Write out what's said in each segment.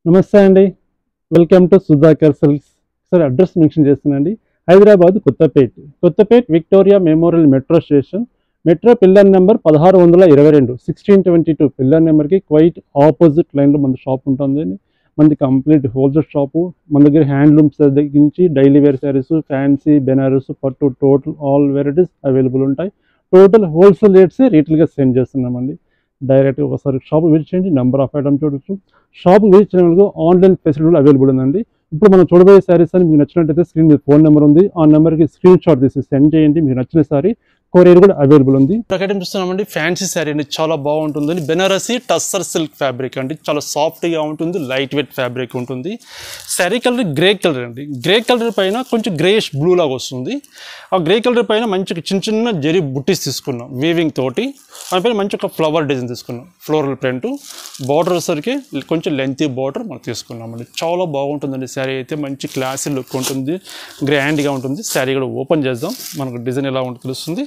నమస్తే అండి welcome to Sudhakar silks sir address mention చేస్తున్నాండి Hyderabad Kothapet Kothapet Victoria memorial metro station metro pillar number పదహారు వందల ఇరవై రెండు సిక్స్టీన్ ట్వంటీ టూ పిల్లర్ నెంబర్కి క్వైట్ ఆపోజిట్ లైన్లో మన షాప్ ఉంటుంది మనది కంప్లీట్ హోల్సేల్ షాపు మన దగ్గర హ్యాండ్లూమ్స్ దగ్గర నుంచి daily wear saris fancy Banaras పట్టు టోటల్ ఆల్ వెరైటీస్ అవైలబుల్ ఉంటాయి టోటల్ హోల్సేల్ రేట్స్ రీటైల్గా సెండ్ చేస్తున్నామండి డైరెక్ట్గా ఒకసారి షాప్ విజిట్ చేయండి నెంబర్ ఆఫ్ ఐటమ్ చూడొచ్చు షాప్ విజిట్ చేయడానికి ఆన్లైన్ ఫెసిలిటీ అవైలబుల్ ఉందండి ఇప్పుడు మనం చూడబోయే శారీస్ అని మీకు నచ్చినట్టయితే స్క్రీన్ మీద ఫోన్ నెంబర్ ఉంది ఆ నెంబర్కి స్క్రీన్ షాట్ తీసి సెండ్ చేయండి మీకు నచ్చిన సారీ కొరియర్ కూడా అవైలబుల్ ఉంది ప్రకటన చూస్తున్నామండి ఫ్యాన్సీ శారీ అండి చాలా బాగుంటుంది బెనారసీ టస్సర్ సిల్క్ ఫ్యాబ్రిక్ అండి చాలా సాఫ్ట్గా ఉంటుంది లైట్ వెయిట్ ఫ్యాబ్రిక్ ఉంటుంది శారీ కలర్ గ్రే కలర్ అండి గ్రే కలర్ పైన కొంచెం గ్రేష్ బ్లూ లాగా వస్తుంది ఆ గ్రే కలర్ పైన మంచి చిన్న చిన్న జరి బుట్టీస్ తీసుకున్నాం వీవింగ్ తోటి దానిపైన మంచి ఒక ఫ్లవర్ డిజైన్ తీసుకున్నాం ఫ్లోరల్ ప్రింట్ బార్డర్ వచ్చేసరికి కొంచెం లెంతీ బార్డర్ మనం తీసుకున్నామండి చాలా బాగుంటుందండి శారీ అయితే మంచి క్లాసీ లుక్ ఉంటుంది గ్రాండ్గా ఉంటుంది శారీ కూడా ఓపెన్ చేద్దాం మనకు డిజైన్ ఎలా ఉంటుందో తెలుస్తుంది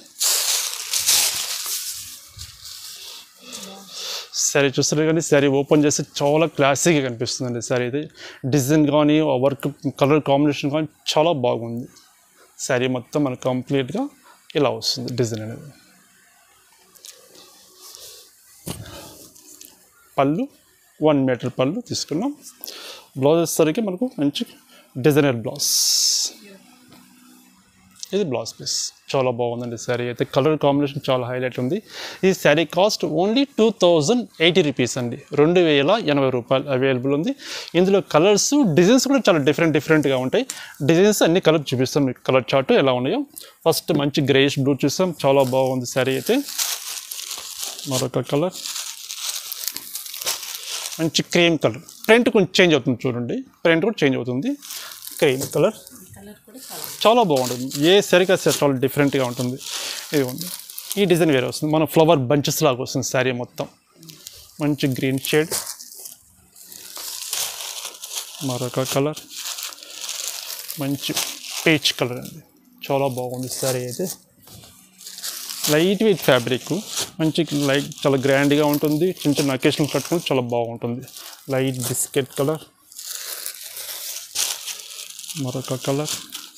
శారీ చూస్తారు కానీ శారీ ఓపెన్ చేస్తే చాలా క్లాసీగా కనిపిస్తుందండి శారీ అయితే డిజైన్ కానీ ఆ వర్క్ కలర్ కాంబినేషన్ కానీ చాలా బాగుంది శారీ మొత్తం మనకు కంప్లీట్గా ఇలా వస్తుంది డిజైన్ అనేది పళ్ళు వన్ మీటర్ పళ్ళు తీసుకున్నాం బ్లౌజ్ వచ్చేసరికి మనకు మంచి డిజైనర్ బ్లౌజ్ ఇది బ్లౌజ్ పీస్ చాలా బాగుందండి శారీ అయితే కలర్ కాంబినేషన్ చాలా హైలైట్ ఉంది ఈ sari cost only two thousand eighty rupees అండి రెండు వేల ఎనభై రూపాయలు అవైలబుల్ ఉంది ఇందులో కలర్స్ డిజైన్స్ కూడా చాలా డిఫరెంట్ డిఫరెంట్గా ఉంటాయి డిజైన్స్ అన్ని కలర్ చూపిస్తాం మీకు కలర్ చార్ట్ ఎలా ఉన్నాయో ఫస్ట్ మంచి గ్రేష్ బ్లూ చూస్తాం చాలా బాగుంది శారీ అయితే మరొక కలర్ మంచి క్రీమ్ కలర్ ప్రింట్ కొంచెం చేంజ్ అవుతుంది చూడండి ప్రింట్ కూడా చేంజ్ అవుతుంది క్రీమ్ కలర్ చాలా బాగుంటుంది ఏ సరిగా చాలా డిఫరెంట్గా ఉంటుంది ఇది ఉంది ఈ డిజైన్ వేరే వస్తుంది మన ఫ్లవర్ బంచెస్ లాగా వస్తుంది శారీ మొత్తం మంచి గ్రీన్ షేడ్ మరొక కలర్ మంచి పీచ్ కలర్ అండి చాలా బాగుంది శారీ అయితే లైట్ వెయిట్ ఫ్యాబ్రిక్ మంచి లైట్ చాలా గ్రాండ్గా ఉంటుంది చిన్న చిన్న అకేషన్ కట్టుకుంటే చాలా బాగుంటుంది లైట్ బిస్కెట్ కలర్ మరొక కలర్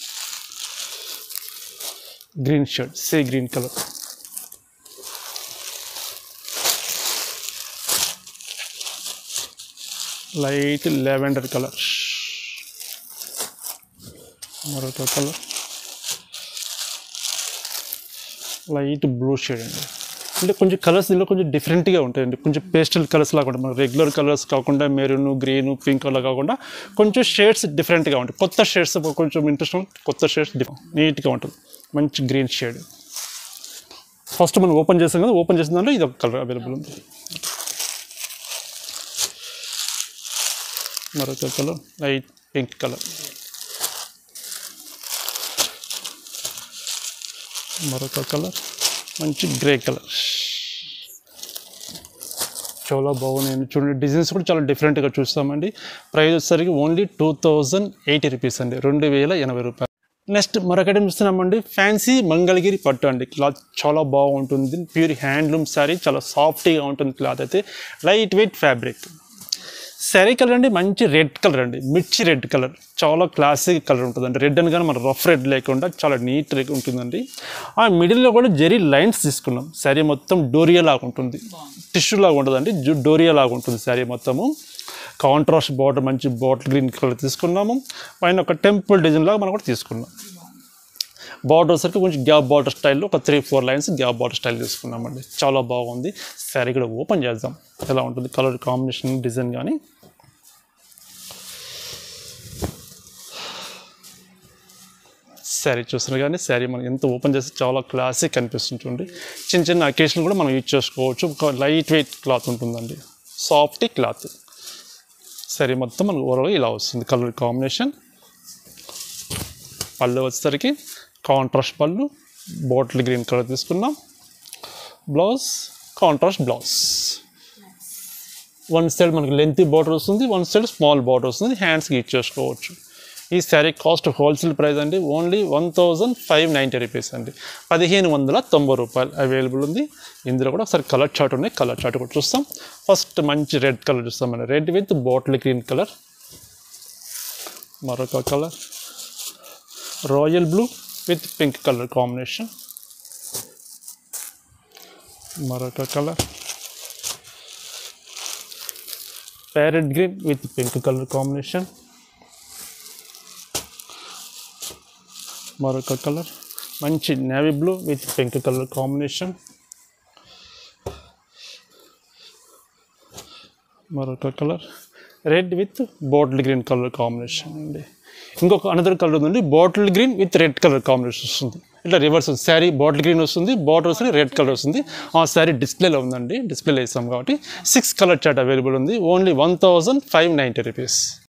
గ్రీన్ షర్ట్ సే green colour light lavender colour మరొక కలర్ లైట్ బ్లూ షేడ్ అండి అంటే కొంచెం కలర్స్ దీనిలో కొంచెం డిఫరెంట్గా ఉంటాయండి కొంచెం పేస్టల్ కలర్స్ లాగా ఉంటాయి మన రెగ్యులర్ కలర్స్ కాకుండా మెరూన్ గ్రీన్ పింక్ అలా కాకుండా కొంచెం షేడ్స్ డిఫరెంట్గా ఉంటాయి కొత్త షేడ్స్ కొంచెం ఇంట్రెస్ట్ కొత్త షేడ్స్ నీట్గా ఉంటుంది మంచి గ్రీన్ షేడ్ ఫస్ట్ మనం ఓపెన్ చేసాం కదా ఓపెన్ చేసిన దాంట్లో ఇది ఒక కలర్ అవైలబుల్ ఉంది మరొక కలర్ లైట్ పింక్ కలర్ మరొక కలర్ మంచి గ్రే కలర్ చాలా బాగున్నాయండి చూడండి డిజైన్స్ కూడా చాలా డిఫరెంట్గా చూస్తామండి ప్రైస్ వచ్చేసరికి only two thousand eighty rupees అండి రెండు వేల ఎనభై రూపాయలు నెక్స్ట్ మరొకటి చూస్తున్నామండి ఫ్యాన్సీ మంగళగిరి పట్టు అండి క్లాత్ చాలా బాగుంటుంది ప్యూర్ హ్యాండ్లూమ్ శారీ చాలా సాఫ్ట్గా ఉంటుంది క్లాత్ అయితే light weight fabric sari colour అండి మంచి రెడ్ కలర్ అండి మిర్చి రెడ్ కలర్ చాలా క్లాసిక్ కలర్ ఉంటుందండి రెడ్ అని కానీ మన రఫ్ రెడ్ లేకుండా చాలా నీట్ ఉంటుందండి ఆ మిడిల్లో కూడా జెరీ లైన్స్ తీసుకున్నాం శారీ మొత్తం డోరియా లాగా ఉంటుంది టిష్యూ లాగా ఉంటుందండి జు డోరియా లాగా ఉంటుంది శారీ మొత్తము కాంట్రాస్ట్ బార్డర్ మంచి బాటిల్ గ్రీన్ కలర్ తీసుకున్నాము పైన ఒక టెంపుల్ డిజైన్ లాగా మనం కూడా తీసుకున్నాం బార్డర్ వచ్చరికి కొంచెం గ్యాప్ బార్డర్ స్టైల్లో ఒక three four lines gap border style తీసుకున్నామండి చాలా బాగుంది శారీ కూడా ఓపెన్ చేద్దాం ఎలా ఉంటుంది కలర్ కాంబినేషన్ డిజైన్ కానీ శారీ చూస్తున్నారు కానీ శారీ మనం ఎంత ఓపెన్ చేస్తే చాలా క్లాసిక్ కనిపిస్తుంది చూడండి చిన్న చిన్న అకేషన్ కూడా మనం యూజ్ చేసుకోవచ్చు ఒక లైట్ వెయిట్ క్లాత్ ఉంటుందండి సాఫ్ట్ క్లాత్ శారీ మొత్తం మనకు ఓవరాల్గా ఇలా వస్తుంది కలర్ కాంబినేషన్ పళ్ళు వచ్చేసరికి కాంట్రాస్ట్ పళ్ళు బాటిల్ గ్రీన్ కలర్ తీసుకున్నాం blouse contrast blouse one side మనకి లెంతీ బార్డర్ వస్తుంది వన్ సైడ్ స్మాల్ బార్డర్ వస్తుంది హ్యాండ్స్కి ఇచ్చేసుకోవచ్చు ఈ శారీ కాస్ట్ హోల్సేల్ ప్రైస్ అండి only one thousand five ninety rupees అండి పదిహేను వందల తొంభై రూపాయలు అవైలబుల్ ఉంది ఇందులో కూడా ఒకసారి కలర్ చార్ట్ ఉన్నాయి కలర్ చార్ట్ కూడా చూస్తాం ఫస్ట్ మంచి రెడ్ కలర్ చూస్తామండి red with bottle green colour మరొక colour royal blue with pink colour combination మరొక colour parrot green with pink colour combination మరొక కలర్ మంచి navy blue with pink colour combination మరొక colour red with bottle green colour combination అండి ఇంకొక another colour ఉందండి bottle green with red colour combination వస్తుంది ఇట్లా reverse ఉంది శారీ బాటిల్ గ్రీన్ వస్తుంది బార్డర్ వస్తుంది రెడ్ కలర్ వస్తుంది ఆ శారీ డిస్ప్లేలో ఉందండి డిస్ప్లేలో వేసాం కాబట్టి సిక్స్ కలర్ చార్ట్ అవైలబుల్ ఉంది only one thousand five ninety rupees